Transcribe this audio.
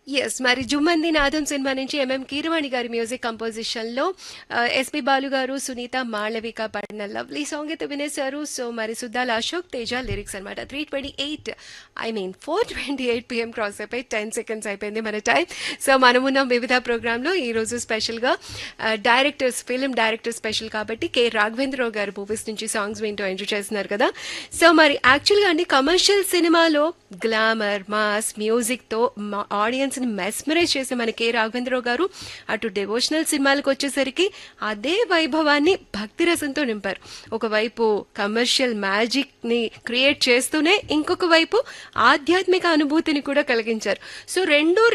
yes మరి జుమ్మంది నాదం cinema నుంచి ఎంఎం కీరవాణి గారి మ్యూజిక్ కంపోజిషన్ లో ఎస్పి బాలు గారు సునీత మాళవిక పాడిన లవ్లీ సాంగ్ అయితే వినేశారు సో మరి సుద్దాల అశోక్ తేజ లిరిక్స్ అనమాట three twenty eight I mean four twenty eight PM cross అయిపోయి టెన్ సెకండ్స్ అయిపోయింది మన టైం సో మనమున్న వివిధ ప్రోగ్రాంలో ఈ రోజు స్పెషల్గా డైరెక్టర్స్ ఫిల్మ్ డైరెక్టర్ స్పెషల్ కాబట్టి కె రాఘవేంద్రరావు గారి మూవీస్ నుంచి సాంగ్స్ వింటూ ఎంజాయ్ చేస్తున్నారు కదా సో మరి యాక్చువల్గా అండి కమర్షియల్ సినిమాలో గ్లామర్ మాస్ మ్యూజిక్తో ఆడియన్స్ని మెస్మరైజ్ చేసే మన కె రాఘవేంద్రరావు గారు అటు డివోషనల్ సినిమాలకు వచ్చేసరికి అదే వైభవాన్ని భక్తి రసంతో నింపారు ఒకవైపు కమర్షియల్ మ్యాజిక్ని క్రియేట్ చేస్తూనే ఇంకొక వైపు ఆధ్యాత్మిక అనుభూతిని కూడా కలిగించారు సో రెండు